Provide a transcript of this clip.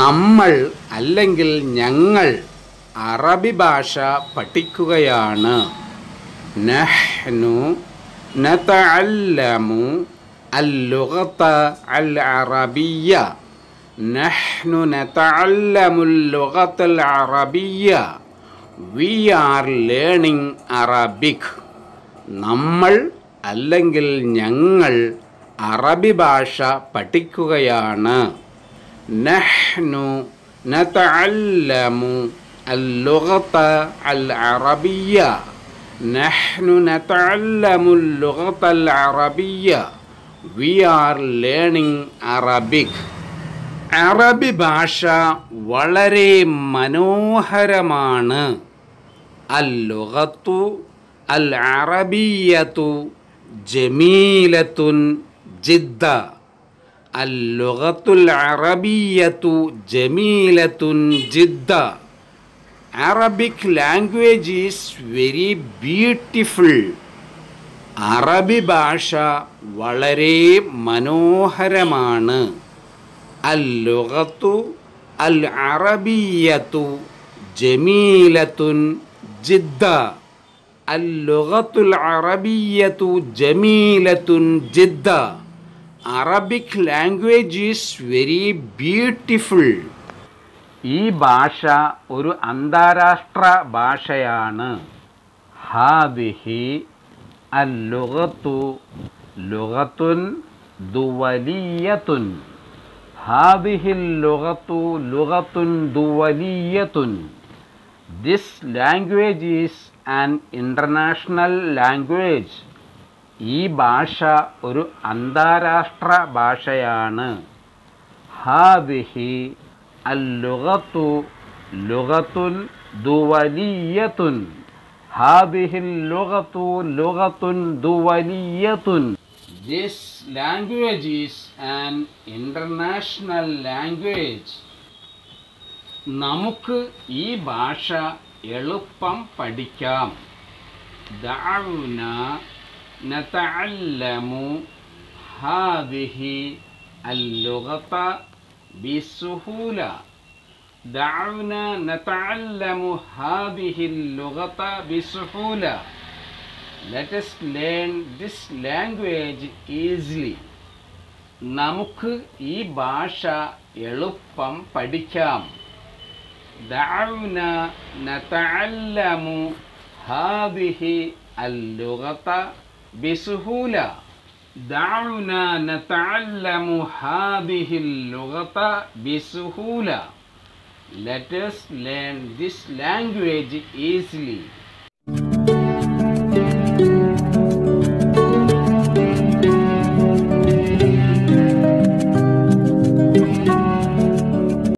നമ്മൾ അല്ലെങ്കിൽ ഞങ്ങൾ അറബി ഭാഷ പഠിക്കുകയാണ് നഹ്നു നതഅല്ലമു اللغة العربية نحن نتعلم اللغة العربية We are learning Arabic നമ്മൾ അല്ലെങ്കിൽ ഞങ്ങൾ അറബി ഭാഷ പഠിക്കുകയാണ് നഹ്നു നതഅല്ലമു اللغة العربية نحن نتعلم اللغة العربية We are learning Arabic അറബി ഭാഷ വളരെ മനോഹരമാണ് അല്ലുഗത്തു അൽ അറബിയത്തു ജമീലത്തുൻ ജിദ്ദ അല്ലുഗത്തുൽ അറബിയത്തു ജമീലത്തുൻ ജിദ്ദ Arabic language is very beautiful അറബി ഭാഷ വളരെ മനോഹരമാണ് اللغة العربية جميلة جدا اللغة العربية جميلة جدا Arabic language is very beautiful ഈ ഭാഷ ഒരു അന്താരാഷ്ട്ര ഭാഷയാണ് ഹാദിഹി അല്ലുഗത്തു ലുഗത്തുൻ ദുവലിയത്തുൻ هذه اللغة لغة دولية This language is an international language ഈ ഭാഷ ഒരു അന്താരാഷ്ട്ര ഭാഷയാണ് ഹാദിഹി അല്ലുഗത്തു ലുഗത്തുൻ ദുവലിയത്തുൻ ഹാദിഹി ലുഗത്തു ലുഗത്തുൻ ദുവലിയത്തുൻ This language is an international language. നമുക്ക് ഈ ഭാഷ എളുപ്പം പഠിക്കാം ദഅവുന നതഅല്ലമു ഹാദിഹി اللغة بسهولة دعونا نتعلم هذه اللغة بسهولة Let us learn this language easily. നമുക്ക് ഈ ഭാഷ എളുപ്പം പഠിക്കാം ദഅവുന നതഅല്ലമു ഹാദിഹി اللغة بسهولة دعونا نتعلم هذه اللغة بسهولة Let us learn this language easily.